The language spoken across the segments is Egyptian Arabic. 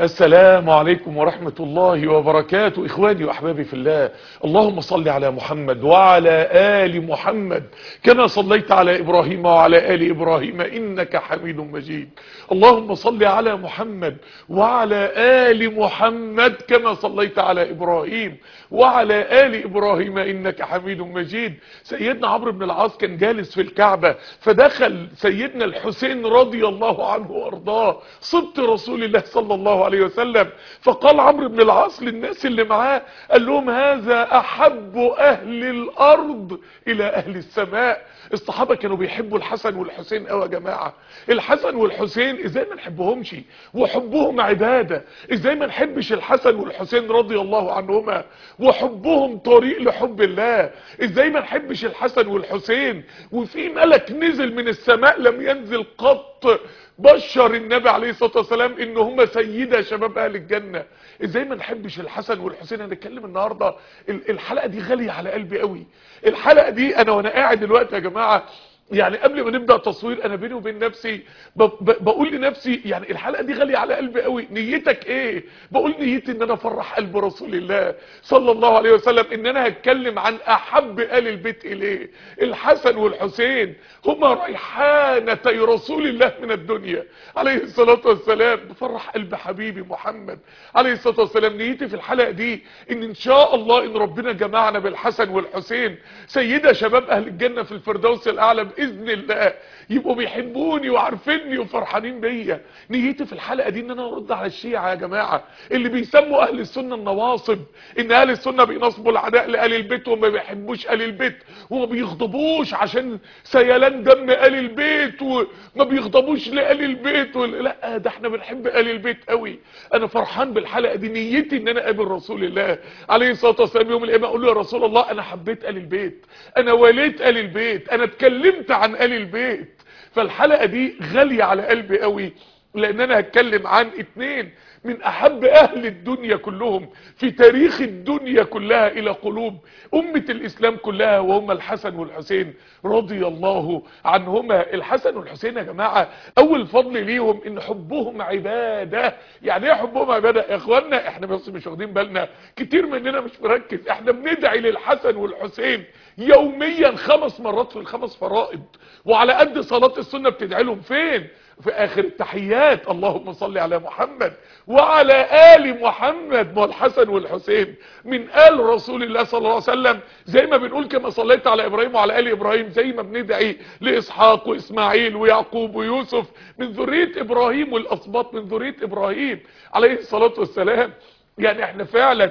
السلام عليكم ورحمة الله وبركاته إخواني وأحبابي في الله اللهم صل على محمد وعلى آل محمد كما صليت على إبراهيم وعلى آل إبراهيم إنك حميد مجيد اللهم صل على محمد وعلى آل محمد كما صليت على إبراهيم وعلى آل إبراهيم إنك حميد مجيد سيدنا عمرو بن العاص كان جالس في الكعبة فدخل سيدنا الحسين رضي الله عنه وارضاه صبت رسول الله صلى الله عليه وسلم فقال عمرو بن العاص للناس اللي معاه قال لهم هذا أحب أهل الأرض إلى أهل السماء الصحابة كانوا بيحبوا الحسن والحسين قوي يا جماعة الحسن والحسين ازاي ما نحبهمش وحبهم عبادة ازاي ما نحبش الحسن والحسين رضي الله عنهما وحبهم طريق لحب الله ازاي ما نحبش الحسن والحسين وفي ملك نزل من السماء لم ينزل قط بشر النبي عليه الصلاة والسلام ان هم سيدة شباب اهل الجنة ازاي ما نحبش الحسن والحسين انا اتكلم النهاردة الحلقة دي غالية على قلبي قوي الحلقة دي انا وانا قاعد دلوقتي يا جماعة يعني قبل ما نبدأ تصوير انا بيني وبين نفسي بقول لنفسي يعني الحلقة دي غالية على قلبي قوي نيتك ايه بقول نيتي ان انا افرح قلب رسول الله صلى الله عليه وسلم ان انا هتكلم عن احب آل البيت اليه الحسن والحسين هما ريحانتي رسول الله من الدنيا عليه الصلاة والسلام بفرح قلب حبيبي محمد عليه الصلاة والسلام نيتي في الحلقة دي ان ان شاء الله ان ربنا جمعنا بالحسن والحسين سيدة شباب اهل الجنة في الفردوس الاعلى باذن الله يبقوا بيحبوني وعارفيني وفرحانين بيا نيتي في الحلقه دي ان انا ارد على الشيعه يا جماعه اللي بيسموا اهل السنه النواصب ان اهل السنه بينصبوا العداء لآل البيت وما بيحبوش آل البيت وما بيغضبوش عشان سيلان دم آل البيت وما بيغضبوش لآل البيت و... لا ده احنا بنحب آل البيت قوي انا فرحان بالحلقه دي نيتي ان انا اقابل رسول الله عليه الصلاه والسلام يوم القيامه اقول له يا رسول الله انا حبيت آل البيت انا وليت آل البيت انا اتكلمت عن آل البيت فالحلقة دي غالية على قلبي قوي لان انا هتكلم عن اتنين من احب اهل الدنيا كلهم في تاريخ الدنيا كلها الى قلوب امة الاسلام كلها وهم الحسن والحسين رضي الله عنهما الحسن والحسين يا جماعة اول فضل ليهم ان حبهم عبادة يعني ايه حبهم عبادة يا اخوانا احنا بس مش واخدين بالنا كتير مننا مش مركز احنا بندعي للحسن والحسين يوميا خمس مرات في الخمس فرائض وعلى قد صلاة السنة بتدعي لهم فين في اخر التحيات اللهم صل على محمد وعلى آل محمد ما الحسن والحسين من آل رسول الله صلى الله عليه وسلم زي ما بنقول كما صليت على ابراهيم وعلى آل ابراهيم زي ما بندعي لاسحاق واسماعيل ويعقوب ويوسف من ذرية ابراهيم والاسباط من ذرية ابراهيم عليه الصلاة والسلام يعني احنا فعلا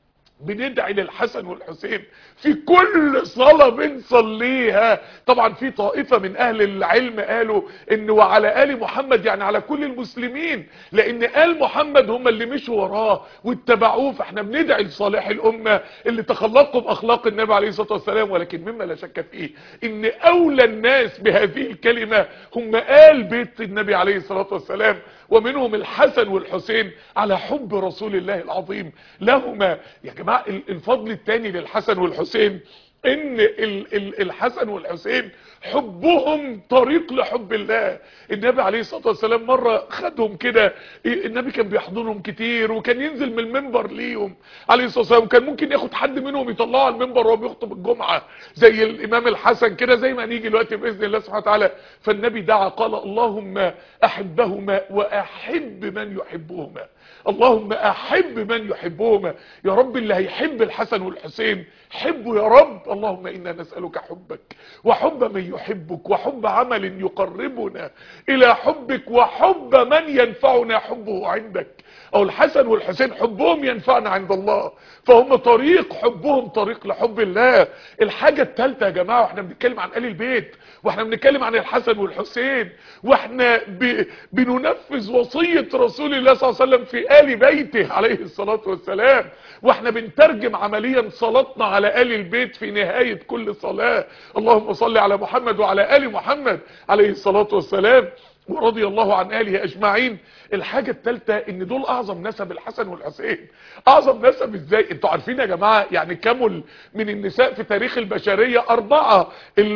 بندعي للحسن والحسين في كل صلاة بنصليها طبعا في طائفة من اهل العلم قالوا ان وعلى آل محمد يعني على كل المسلمين لان آل محمد هم اللي مشوا وراه واتبعوه فاحنا بندعي لصالح الامة اللي تخلقوا باخلاق النبي عليه الصلاة والسلام ولكن مما لا شك فيه ان اولى الناس بهذه الكلمة هم آل بيت النبي عليه الصلاة والسلام ومنهم الحسن والحسين على حب رسول الله العظيم لهما يا جماعة الفضل الثاني للحسن والحسين ان الحسن والحسين حبهم طريق لحب الله النبي عليه الصلاة والسلام مرة خدهم كده النبي كان بيحضنهم كتير وكان ينزل من المنبر ليهم عليه الصلاة والسلام وكان ممكن ياخد حد منهم يطلعه على المنبر وهو بيخطب الجمعة زي الامام الحسن كده زي ما نيجي دلوقتي باذن الله سبحانه وتعالى فالنبي دعا قال اللهم احبهما واحب من يحبهما اللهم احب من يحبهما يا رب اللي هيحب الحسن والحسين حبه يا رب اللهم انا نسألك حبك وحب من يحبك وحب عمل يقربنا الى حبك وحب من ينفعنا حبه عندك او الحسن والحسين حبهم ينفعنا عند الله فهم طريق حبهم طريق لحب الله الحاجة الثالثة يا جماعة واحنا بنتكلم عن آل البيت واحنا بنتكلم عن الحسن والحسين واحنا ب... بننفذ وصية رسول الله صلى الله عليه وسلم في آل بيته عليه الصلاة والسلام واحنا بنترجم عمليا صلاتنا على آل البيت في نهاية كل صلاة اللهم صل على محمد وعلى آل محمد عليه الصلاة والسلام ورضي الله عن آله أجمعين الحاجة الثالثة ان دول اعظم نسب الحسن والحسين اعظم نسب ازاي انتوا عارفين يا جماعة يعني كمل من النساء في تاريخ البشرية اربعة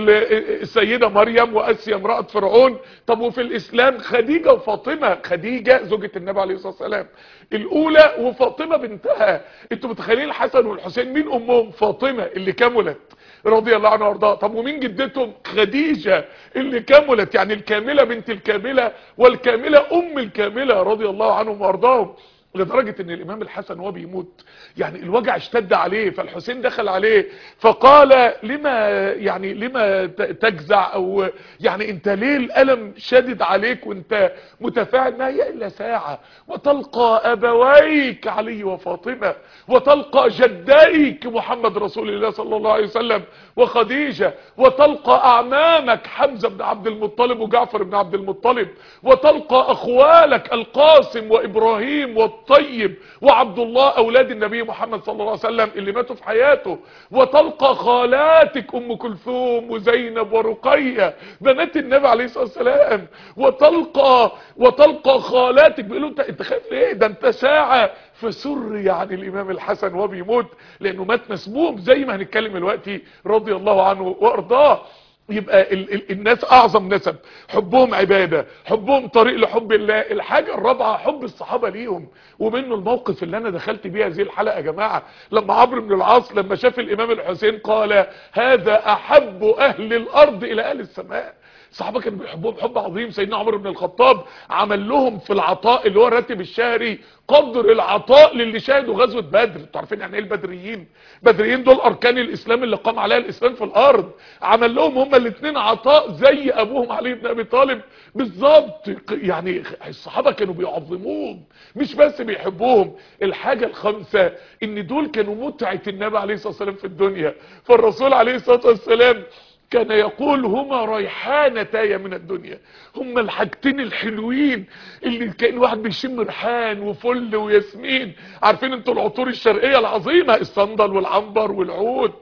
السيدة مريم واسيا امرأة فرعون طب وفي الاسلام خديجة وفاطمة خديجة زوجة النبي عليه الصلاة والسلام الاولى وفاطمة بنتها انتوا متخيلين الحسن والحسين مين امهم فاطمة اللي كملت رضي الله عنها وارضاها طب ومين جدتهم خديجة اللي كملت يعني الكاملة بنت الكاملة والكاملة ام الكاملة رضي الله عنهم وارضاهم لدرجة ان الامام الحسن وهو بيموت يعني الوجع اشتد عليه فالحسين دخل عليه فقال لما يعني لما تجزع او يعني انت ليه الالم شدد عليك وانت متفاعل ما هي الا ساعة وتلقى ابويك علي وفاطمة وتلقى جديك محمد رسول الله صلى الله عليه وسلم وخديجة وتلقى اعمامك حمزة بن عبد المطلب وجعفر بن عبد المطلب وتلقى اخوالك القاسم وابراهيم والطيب وعبد الله اولاد النبي محمد صلى الله عليه وسلم اللي ماتوا في حياته وتلقى خالاتك ام كلثوم وزينب ورقية بنات النبي عليه الصلاة والسلام وتلقى وتلقى خالاتك بيقولوا انت انت خايف ليه ده انت ساعة فسر يعني الامام الحسن وهو بيموت لانه مات مسموم زي ما هنتكلم دلوقتي رضي الله عنه وارضاه يبقى ال ال الناس اعظم نسب حبهم عبادة حبهم طريق لحب الله الحاجة الرابعة حب الصحابة ليهم ومنه الموقف اللي انا دخلت بيه هذه الحلقة يا جماعة لما عمرو بن العاص لما شاف الامام الحسين قال هذا احب اهل الارض الى اهل السماء الصحابه كانوا بيحبوهم حب عظيم سيدنا عمر بن الخطاب عمل لهم في العطاء اللي هو الراتب الشهري قدر العطاء للي شاهدوا غزوه بدر انتوا عارفين يعني ايه البدريين بدريين دول اركان الاسلام اللي قام عليها الاسلام في الارض عمل لهم هما الاثنين عطاء زي ابوهم علي بن ابي طالب بالظبط يعني الصحابه كانوا بيعظموهم مش بس بيحبوهم الحاجه الخامسه ان دول كانوا متعه النبي عليه الصلاه والسلام في الدنيا فالرسول عليه الصلاه والسلام كان يقول هما ريحانتاي من الدنيا هما الحاجتين الحلوين اللي كان واحد بيشم ريحان وفل وياسمين عارفين انتوا العطور الشرقية العظيمة الصندل والعنبر والعود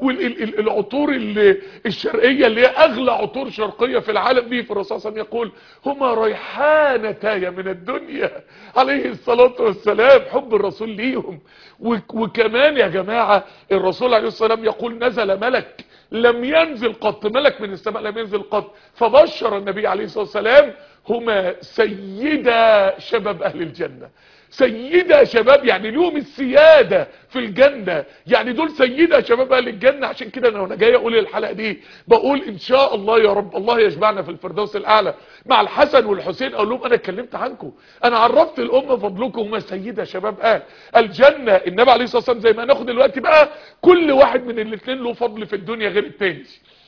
والعطور الشرقية اللي هي اغلى عطور شرقية في العالم دي في الرسول صلى الله عليه وسلم يقول هما ريحانتاي من الدنيا عليه الصلاة والسلام حب الرسول ليهم وكمان يا جماعة الرسول عليه الصلاة والسلام يقول نزل ملك لم ينزل قط ملك من السماء لم ينزل قط فبشر النبي عليه الصلاة والسلام هما سيدا شباب اهل الجنة سيدة شباب يعني ليهم السيادة في الجنة يعني دول سيدة شباب اهل الجنة عشان كده انا وانا جاي اقول الحلقة دي بقول ان شاء الله يا رب الله يجمعنا في الفردوس الاعلى مع الحسن والحسين اقول لهم انا اتكلمت عنكم انا عرفت الامة فضلكم هما سيدة شباب اهل الجنة النبي عليه الصلاة والسلام زي ما هناخد دلوقتي بقى كل واحد من الاثنين له فضل في الدنيا غير التاني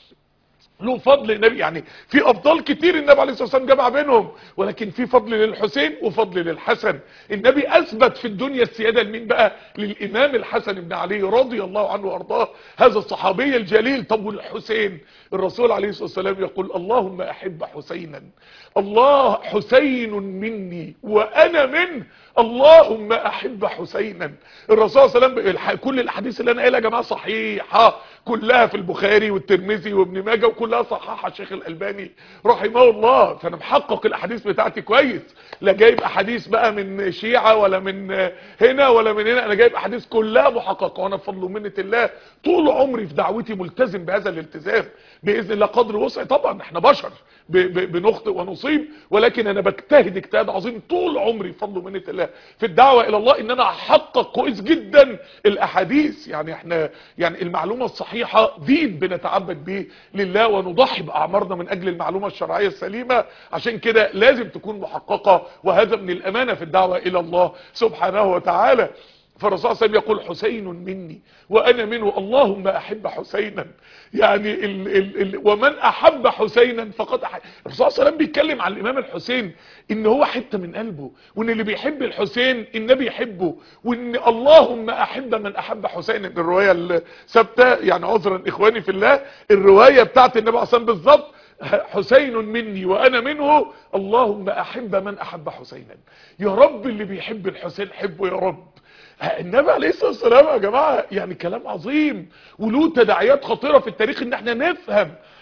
له فضل النبي يعني في افضال كتير النبي عليه الصلاه والسلام جمع بينهم ولكن في فضل للحسين وفضل للحسن النبي اثبت في الدنيا السياده لمين بقى للامام الحسن بن علي رضي الله عنه وارضاه هذا الصحابي الجليل طب والحسين الرسول عليه الصلاه والسلام يقول اللهم احب حسينا الله حسين مني وانا منه اللهم احب حسينا الرسول صلى الله عليه وسلم كل الاحاديث اللي انا قايلها يا جماعه صحيحه كلها في البخاري والترمذي وابن ماجه وكلها صححها الشيخ الالباني رحمه الله فانا محقق الاحاديث بتاعتي كويس لا جايب احاديث بقى من شيعة ولا من هنا ولا من هنا انا جايب احاديث كلها محققه وانا بفضل ومنه الله طول عمري في دعوتي ملتزم بهذا الالتزام باذن الله قدر وسعي طبعا احنا بشر بنخطئ ونصيب ولكن انا بجتهد اجتهاد عظيم طول عمري بفضل ومنه الله في الدعوه الى الله ان انا احقق كويس جدا الاحاديث يعني احنا يعني المعلومه الصحيحه دين بنتعبد به لله ونضحي باعمارنا من اجل المعلومه الشرعيه السليمه عشان كده لازم تكون محققه وهذا من الامانه في الدعوه الى الله سبحانه وتعالى فالرسول صلى الله عليه وسلم يقول حسين مني وانا منه اللهم احب حسينا يعني ال ال ال ومن احب حسينا فقد أحب الرسول صلى الله عليه وسلم بيتكلم عن الامام الحسين ان هو حته من قلبه وان اللي بيحب الحسين النبي يحبه وان اللهم احب من احب حسينا الروايه الثابته يعني عذرا اخواني في الله الروايه بتاعت النبي عليه الصلاه والسلام بالظبط حسين مني وانا منه اللهم احب من احب حسينا يا رب اللي بيحب الحسين حبه يا رب النبي عليه الصلاه والسلام يا جماعه يعني كلام عظيم وله تداعيات خطيره في التاريخ ان احنا نفهم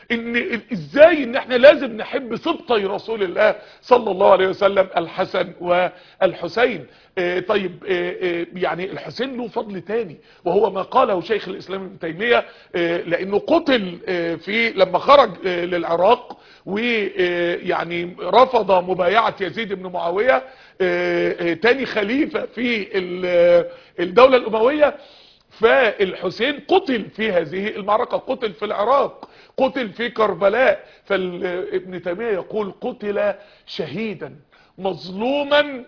ان ازاي ان احنا لازم نحب سبطي رسول الله صلى الله عليه وسلم الحسن والحسين آه، طيب آه، آه، يعني الحسين له فضل تاني وهو ما قاله شيخ الاسلام ابن تيميه آه، لانه قتل آه، في لما خرج آه، للعراق ويعني رفض مبايعه يزيد بن معاويه آه، آه، تاني خليفه في ال- الدوله الامويه فالحسين قتل في هذه المعركة قتل في العراق قتل في كربلاء فابن تيمية يقول قتل شهيدا مظلوما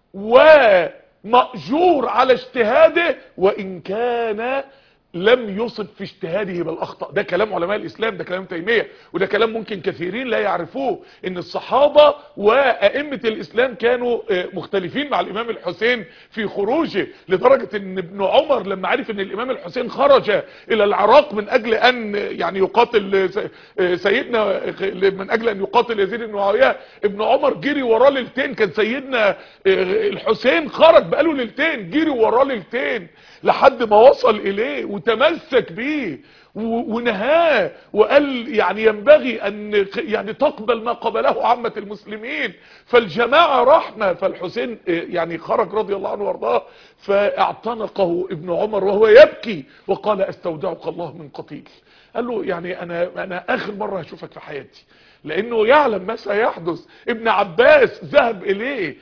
ومأجور على اجتهاده وإن كان لم يصب في اجتهاده بالاخطاء ده كلام علماء الاسلام ده كلام تيميه وده كلام ممكن كثيرين لا يعرفوه ان الصحابه وائمه الاسلام كانوا آه، مختلفين مع الامام الحسين في خروجه لدرجه ان ابن عمر لما عرف ان الامام الحسين خرج الى العراق من اجل ان يعني يقاتل س- آه، سيدنا من اجل ان يقاتل يزيد بن معاويه ابن عمر جري وراه ليلتين كان سيدنا آه، الحسين خرج بقاله ليلتين جري وراه ليلتين لحد ما وصل اليه وتمسك بيه و- ونهاه وقال يعني ينبغي ان يعني تقبل ما قبله عامة المسلمين فالجماعة رحمة فالحسين آه، يعني خرج رضي الله عنه وارضاه فاعتنقه ابن عمر وهو يبكي وقال استودعك الله من قتيل قال له يعني انا انا اخر مرة هشوفك في حياتي لانه يعلم ما سيحدث ابن عباس ذهب اليه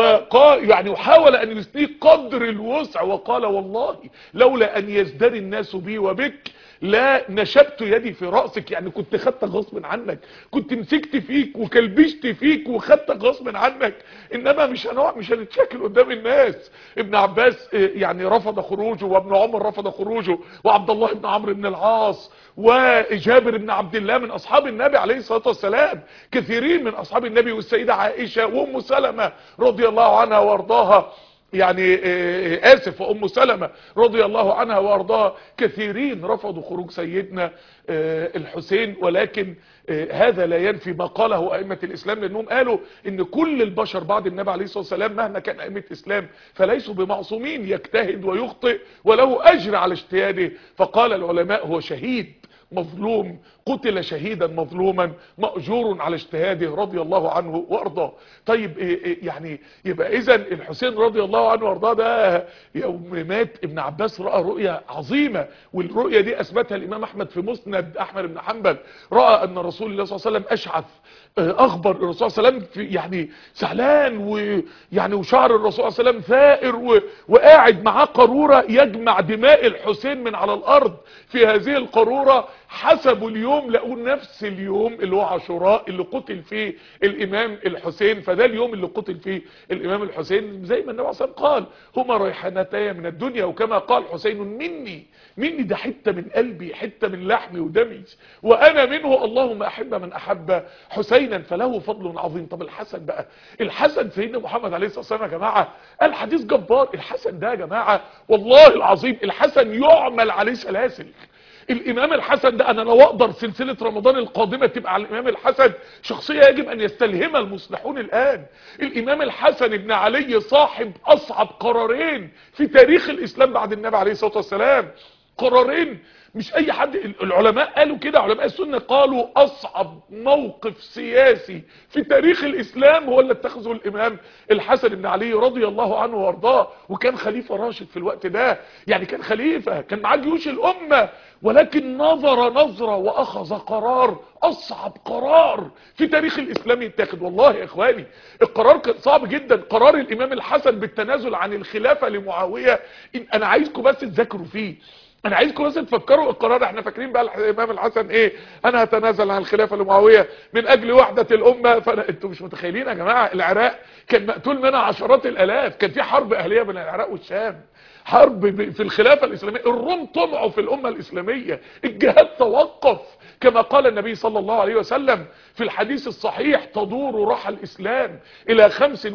وقال يعني وحاول ان يسنيه قدر الوسع وقال والله لولا ان يزدري الناس بي وبك لا نشبت يدي في رأسك يعني كنت خدتك غصب عنك كنت مسكت فيك وكلبشت فيك وخدتك غصب عنك انما مش هنوع مش هنتشكل قدام الناس ابن عباس آه، يعني رفض خروجه وابن عمر رفض خروجه وعبد الله بن عمرو بن العاص وجابر بن عبد الله من اصحاب النبي عليه الصلاه والسلام كثيرين من اصحاب النبي والسيده عائشه وام سلمة رضي الله عنها وارضاها يعني آه، اسف وام سلمة رضي الله عنها وارضاها كثيرين رفضوا خروج سيدنا آه، الحسين ولكن آه، هذا لا ينفي ما قاله ائمه الاسلام لانهم قالوا ان كل البشر بعد النبي عليه الصلاه والسلام مهما كان ائمه الاسلام فليسوا بمعصومين يجتهد ويخطئ وله اجر على اجتهاده فقال العلماء هو شهيد مظلوم قتل شهيدا مظلوما مأجور على اجتهاده رضي الله عنه وارضاه طيب إيه إيه يعني يبقى اذا الحسين رضي الله عنه وارضاه ده يوم مات ابن عباس رأى رؤيا عظيمة والرؤيا دي اثبتها الامام احمد في مسند احمد بن حنبل رأى ان رسول الله صلى الله عليه وسلم اشعث آه، اخبر الرسول صلى الله عليه وسلم في يعني زعلان ويعني وشعر الرسول صلى الله عليه وسلم ثائر و- وقاعد معاه قارورة يجمع دماء الحسين من على الارض في هذه القارورة حسبوا اليوم لقوا نفس اليوم اللي هو عاشوراء اللي قتل فيه الامام الحسين فده اليوم اللي قتل فيه الامام الحسين زي ما النبي عليه الصلاه والسلام قال هما ريحانتاي من الدنيا وكما قال حسين مني مني ده حته من قلبي حته من لحمي ودمي وانا منه اللهم احب من احب حسينا فله فضل عظيم طب الحسن بقى الحسن سيدنا محمد عليه الصلاه والسلام يا جماعه قال حديث جبار الحسن ده يا جماعه والله العظيم الحسن يعمل عليه سلاسل الامام الحسن ده انا لو اقدر سلسلة رمضان القادمة تبقى على الامام الحسن شخصية يجب ان يستلهمها المصلحون الان الامام الحسن ابن علي صاحب اصعب قرارين في تاريخ الاسلام بعد النبي عليه الصلاة والسلام قرارين مش اي حد العلماء قالوا كده علماء السنة قالوا اصعب موقف سياسي في تاريخ الاسلام هو اللي اتخذه الامام الحسن بن علي رضي الله عنه وارضاه وكان خليفة راشد في الوقت ده يعني كان خليفة كان معاه جيوش الامة ولكن نظر نظرة واخذ قرار اصعب قرار في تاريخ الاسلام يتاخد والله يا اخواني القرار كان صعب جدا قرار الامام الحسن بالتنازل عن الخلافة لمعاوية إن انا عايزكم بس تذاكروا فيه انا عايزكم بس تفكروا القرار احنا فاكرين بقى الامام الحسن ايه انا هتنازل عن الخلافه لمعاويه من اجل وحده الامه فانا انتوا مش متخيلين يا جماعه العراق كان مقتول منها عشرات الالاف كان في حرب اهليه بين العراق والشام حرب ب- في الخلافه الاسلاميه الروم طمعوا في الامه الاسلاميه الجهاد توقف كما قال النبي صلى الله عليه وسلم في الحديث الصحيح تدور رحى الإسلام إلى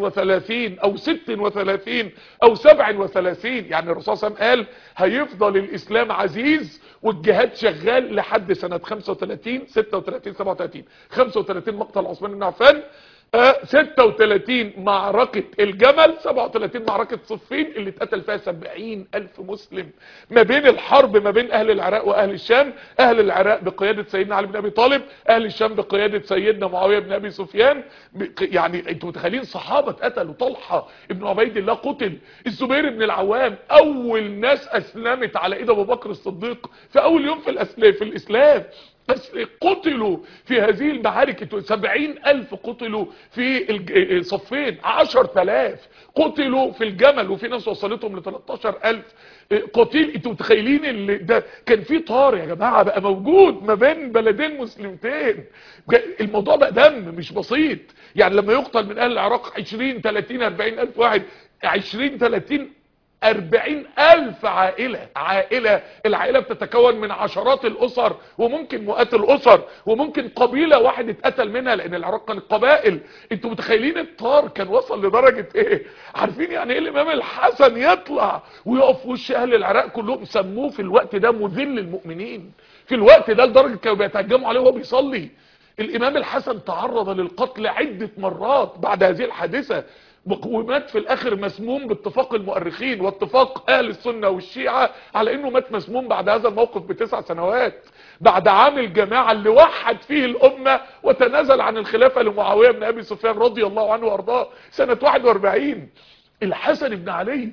35 أو 36 أو 37 يعني الرسول صلى الله عليه وسلم قال هيفضل الإسلام عزيز والجهاد شغال لحد سنة 35 36 37 35 مقتل عثمان بن عفان آه، 36 معركة الجمل 37 معركة صفين اللي اتقتل فيها 70 ألف مسلم ما بين الحرب ما بين أهل العراق وأهل الشام أهل العراق بقيادة سيدنا علي بن أبي طالب أهل الشام بقيادة سيدنا معاوية بن أبي سفيان بق- يعني انتوا متخيلين صحابة اتقتلوا طلحة ابن عبيد الله قتل الزبير بن العوام أول ناس أسلمت على إيد أبو بكر الصديق في أول يوم في, الأسل... في الإسلام بس قتلوا في هذه المعارك سبعين ألف قتلوا في الج- صفين عشر تلاف قتلوا في الجمل وفي ناس وصلتهم ل 13 ألف قتيل انتوا متخيلين اللي ده كان في طار يا جماعة بقى موجود ما بين بلدين مسلمتين جا- الموضوع بقى دم مش بسيط يعني لما يقتل من أهل العراق 20 30 40 ألف واحد 20 30 أربعين ألف عائلة عائلة العائلة بتتكون من عشرات الأسر وممكن مئات الأسر وممكن قبيلة واحد اتقتل منها لأن العراق كانت قبائل انتوا متخيلين الطار كان وصل لدرجة ايه عارفين يعني ايه الإمام الحسن يطلع ويقف في وش أهل العراق كلهم سموه في الوقت ده مذل المؤمنين في الوقت ده لدرجة كانوا بيتهجموا عليه وهو بيصلي الإمام الحسن تعرض للقتل عدة مرات بعد هذه الحادثة ومات في الاخر مسموم باتفاق المؤرخين واتفاق اهل السنة والشيعة على انه مات مسموم بعد هذا الموقف بتسع سنوات بعد عام الجماعة اللي وحد فيه الامة وتنازل عن الخلافة لمعاوية بن ابي سفيان رضي الله عنه وارضاه سنة 41 الحسن بن علي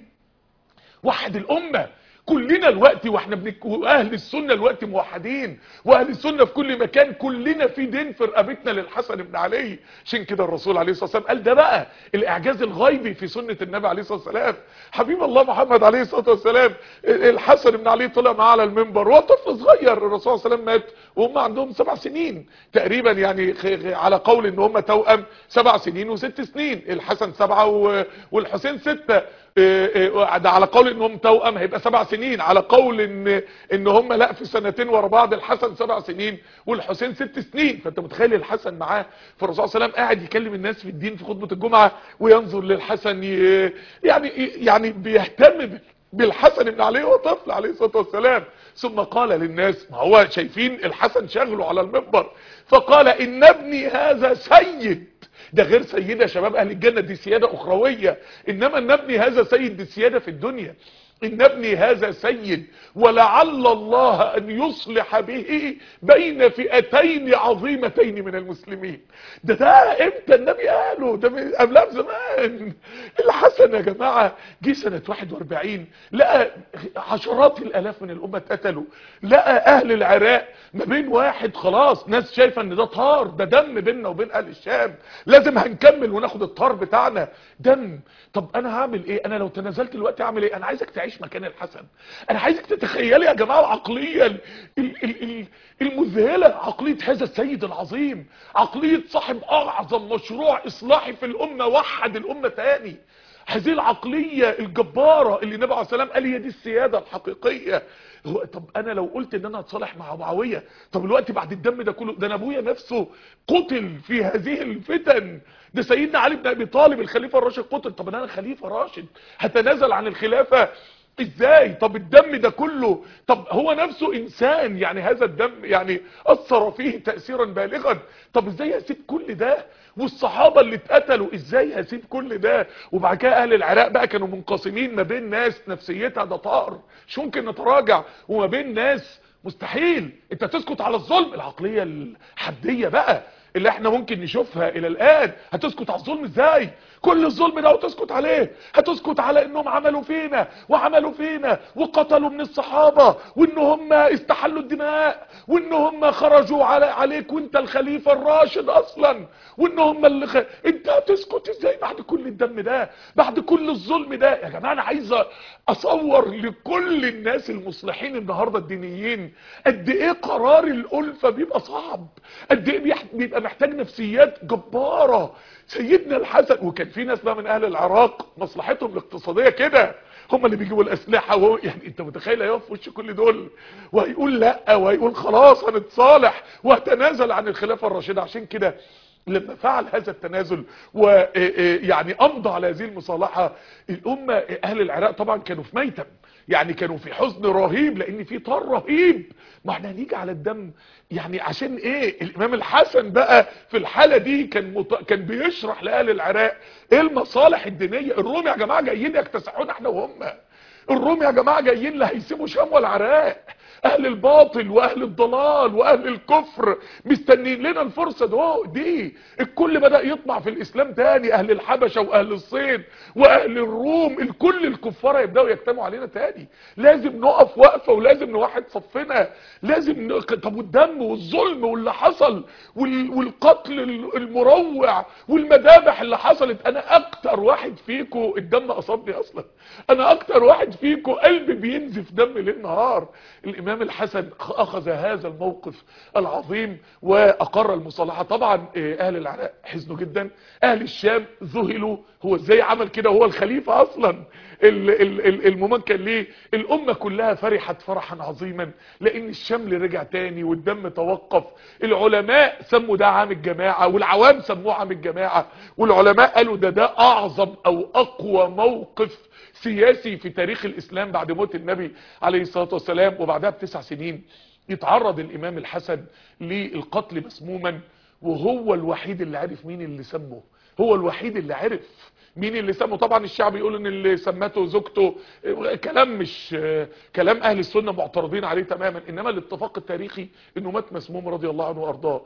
وحد الامة كلنا الوقت واحنا بنك... واهل السنه الوقت موحدين واهل السنه في كل مكان كلنا في دين في رقبتنا للحسن بن علي عشان كده الرسول عليه الصلاه والسلام قال ده بقى الاعجاز الغيبي في سنه النبي عليه الصلاه والسلام حبيب الله محمد عليه الصلاه والسلام الحسن بن علي طلع معاه على المنبر وهو طفل صغير الرسول صلى الله عليه وسلم مات وهم عندهم سبع سنين تقريبا يعني خ- خ- على قول ان هم توأم سبع سنين وست سنين الحسن سبعه و- والحسين سته إيه إيه ده على قول انهم توأم هيبقى سبع سنين على قول ان ان هم لا في سنتين ورا بعض الحسن سبع سنين والحسين ست سنين فانت متخيل الحسن معاه فالرسول صلى الله عليه وسلم قاعد يكلم الناس في الدين في خطبه الجمعه وينظر للحسن ي- يعني يعني بيهتم بال- بالحسن بن علي وهو طفل عليه الصلاه والسلام ثم قال للناس ما هو شايفين الحسن شغله على المنبر فقال ان ابني هذا سيد ده غير سيدة شباب اهل الجنة دي سيادة اخروية انما ان ابني هذا سيد دي سيادة في الدنيا ان ابني هذا سيد ولعل الله ان يصلح به بين فئتين عظيمتين من المسلمين ده ده امتى النبي قاله ده من قبلها بزمان الحسن يا جماعة جه سنة 41 لقى عشرات الالاف من الامة اتقتلوا لقى اهل العراق ما بين واحد خلاص ناس شايفة ان ده طار ده دم بيننا وبين اهل الشام لازم هنكمل وناخد الطار بتاعنا دم طب انا هعمل ايه انا لو تنازلت دلوقتي اعمل ايه انا عايزك تعيش مكان الحسن انا عايزك تتخيلي يا جماعه العقليه ال- ال- ال- ال- المذهله عقليه هذا السيد العظيم عقليه صاحب اعظم مشروع اصلاحي في الامه وحد الامه تاني هذه العقليه الجباره اللي النبي عليه السلام قال هي دي السياده الحقيقيه هو طب انا لو قلت ان انا هتصالح مع معاويه طب الوقت بعد الدم ده كله ده انا ابويا نفسه قتل في هذه الفتن ده سيدنا علي بن ابي طالب الخليفه الراشد قتل طب انا خليفه راشد هتنازل عن الخلافه ازاي طب الدم ده كله طب هو نفسه انسان يعني هذا الدم يعني اثر فيه تاثيرا بالغا طب ازاي هسيب كل ده والصحابه اللي اتقتلوا ازاي هسيب كل ده وبعد كده اهل العراق بقى كانوا منقسمين ما بين ناس نفسيتها ده طار مش ممكن نتراجع وما بين ناس مستحيل انت تسكت على الظلم العقليه الحديه بقى اللي احنا ممكن نشوفها الى الان هتسكت على الظلم ازاي كل الظلم ده وتسكت عليه هتسكت على انهم عملوا فينا وعملوا فينا وقتلوا من الصحابة وان هم استحلوا الدماء وان هم خرجوا على عليك وانت الخليفة الراشد اصلا وان هم اللي خ... انت هتسكت ازاي بعد كل الدم ده بعد كل الظلم ده يا جماعة انا عايز اصور لكل الناس المصلحين النهاردة الدينيين قد ايه قرار الالفة بيبقى صعب قد ايه بيح- بيبقى محتاج نفسيات جبارة سيدنا الحسن وكان في ناس بقى من اهل العراق مصلحتهم الاقتصادية كده هم اللي بيجيبوا الاسلحة وهو يعني انت متخيل هيقف في وش كل دول وهيقول لا وهيقول خلاص هنتصالح وهتنازل عن الخلافة الراشدة عشان كده لما فعل هذا التنازل ويعني امضى على هذه المصالحة الامة اهل العراق طبعا كانوا في ميتم يعني كانوا في حزن رهيب لان في طار رهيب ما احنا هنيجي على الدم يعني عشان ايه الامام الحسن بقى في الحالة دي كان مط... كان بيشرح لاهل العراق ايه المصالح الدينية الروم يا جماعة جايين يكتسحونا احنا وهم الروم يا جماعة جايين لا هيسيبوا شام والعراق اهل الباطل واهل الضلال واهل الكفر مستنين لنا الفرصة دو دي الكل بدأ يطمع في الاسلام تاني اهل الحبشة واهل الصين واهل الروم الكل الكفار يبدأوا يجتمعوا علينا تاني لازم نقف وقفة ولازم نوحد صفنا لازم ن... طب والدم والظلم واللي حصل وال... والقتل المروع والمذابح اللي حصلت انا اكتر واحد فيكم الدم اصابني اصلا انا اكتر واحد فيكم قلبي بينزف دم ليل نهار الامام الحسن اخذ هذا الموقف العظيم واقر المصالحة طبعا اهل العراق حزنوا جدا اهل الشام ذهلوا هو ازاي عمل كده هو الخليفة اصلا الممكن ليه الامة كلها فرحت فرحا عظيما لان الشمل رجع تاني والدم توقف العلماء سموا ده عام الجماعة والعوام سموه عام الجماعة والعلماء قالوا ده ده اعظم او اقوى موقف سياسي في تاريخ الاسلام بعد موت النبي عليه الصلاة والسلام وبعدها بتسع سنين يتعرض الامام الحسن للقتل مسموما وهو الوحيد اللي عرف مين اللي سمه هو الوحيد اللي عرف مين اللي سمه طبعا الشعب يقول ان اللي سمته زوجته كلام مش كلام اهل السنة معترضين عليه تماما انما الاتفاق التاريخي انه مات مسموم رضي الله عنه وارضاه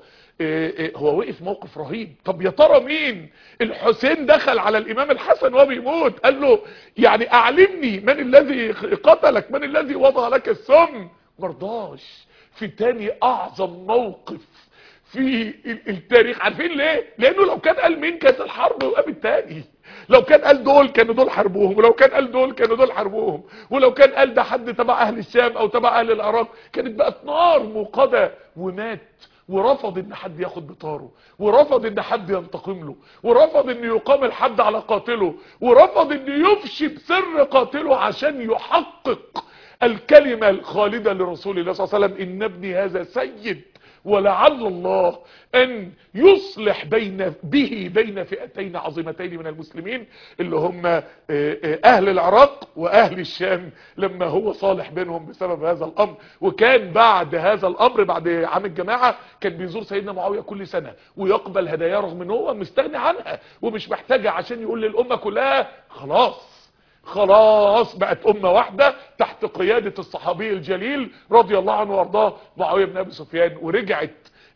هو وقف موقف رهيب طب يا ترى مين الحسين دخل على الامام الحسن وهو بيموت قال له يعني اعلمني من الذي قتلك من الذي وضع لك السم مرضاش في تاني اعظم موقف في التاريخ عارفين ليه لانه لو كان قال مين كانت الحرب وقامت تاني لو كان قال دول كانوا دول حربوهم ولو كان قال دول كانوا دول حربوهم ولو كان قال ده حد تبع اهل الشام او تبع اهل العراق كانت بقت نار موقدة ومات ورفض ان حد ياخد بطاره ورفض ان حد ينتقم له ورفض ان يقام الحد على قاتله ورفض ان يفشي بسر قاتله عشان يحقق الكلمة الخالدة لرسول الله صلى الله عليه وسلم ان ابني هذا سيد ولعل الله ان يصلح بين به بين فئتين عظيمتين من المسلمين اللي هم اهل العراق واهل الشام لما هو صالح بينهم بسبب هذا الامر وكان بعد هذا الامر بعد عام الجماعة كان بيزور سيدنا معاوية كل سنة ويقبل هدايا رغم ان هو مستغني عنها ومش محتاجة عشان يقول للامة كلها خلاص خلاص بقت امة واحدة تحت قيادة الصحابي الجليل رضي الله عنه وارضاه معاوية بن ابي سفيان ورجعت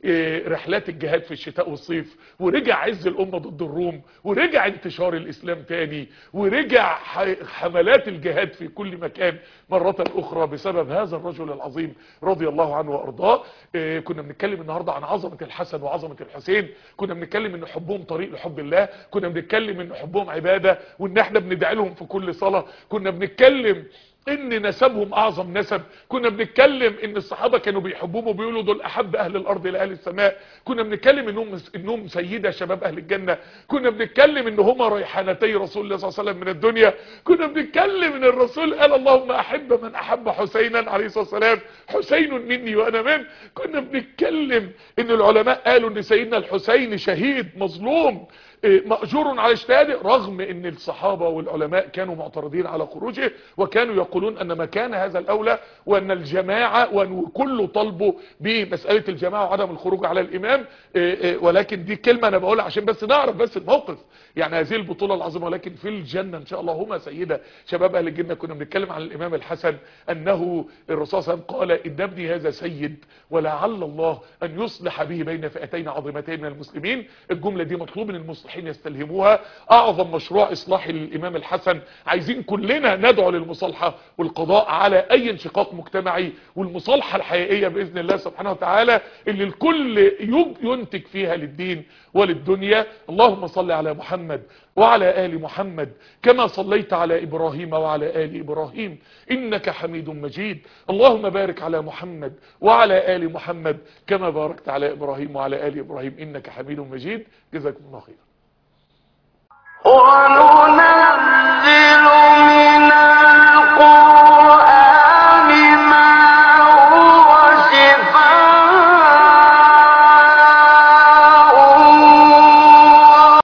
رحلات الجهاد في الشتاء والصيف ورجع عز الامة ضد الروم ورجع انتشار الاسلام تاني ورجع حملات الجهاد في كل مكان مرة اخرى بسبب هذا الرجل العظيم رضي الله عنه وارضاه كنا بنتكلم النهاردة عن عظمة الحسن وعظمة الحسين كنا بنتكلم ان حبهم طريق لحب الله كنا بنتكلم ان حبهم عبادة وان احنا بندعي لهم في كل صلاة كنا بنتكلم ان نسبهم اعظم نسب كنا بنتكلم ان الصحابة كانوا بيحبوهم وبيقولوا دول احب اهل الارض لاهل السماء كنا بنتكلم انهم انهم سيدة شباب اهل الجنة كنا بنتكلم ان هما ريحانتي رسول الله صلى الله عليه وسلم من الدنيا كنا بنتكلم ان الرسول قال اللهم احب من احب حسينا عليه الصلاة والسلام حسين مني وانا من كنا بنتكلم ان العلماء قالوا ان سيدنا الحسين شهيد مظلوم مأجور على اجتهاده رغم ان الصحابة والعلماء كانوا معترضين على خروجه وكانوا يقولون ان مكان هذا الاولى وان الجماعة وان كله طلبوا بمسألة الجماعة وعدم الخروج على الامام ولكن دي كلمة انا بقولها عشان بس نعرف بس الموقف يعني هذه البطولة العظيمة ولكن في الجنة ان شاء الله هما سيدة شباب اهل الجنة كنا بنتكلم عن الامام الحسن انه الرسول صلى الله عليه وسلم قال ان ابني هذا سيد ولعل الله ان يصلح به بين فئتين عظيمتين من المسلمين الجملة دي مطلوب من المسلمين المصلحين يستلهموها اعظم مشروع اصلاح الامام الحسن عايزين كلنا ندعو للمصالحة والقضاء على اي انشقاق مجتمعي والمصالحة الحقيقية باذن الله سبحانه وتعالى اللي الكل ينتج فيها للدين وللدنيا اللهم صل على محمد وعلى آل محمد كما صليت على إبراهيم وعلى آل إبراهيم إنك حميد مجيد اللهم بارك على محمد وعلى آل محمد كما باركت على إبراهيم وعلى آل إبراهيم إنك حميد مجيد جزاكم الله خيرا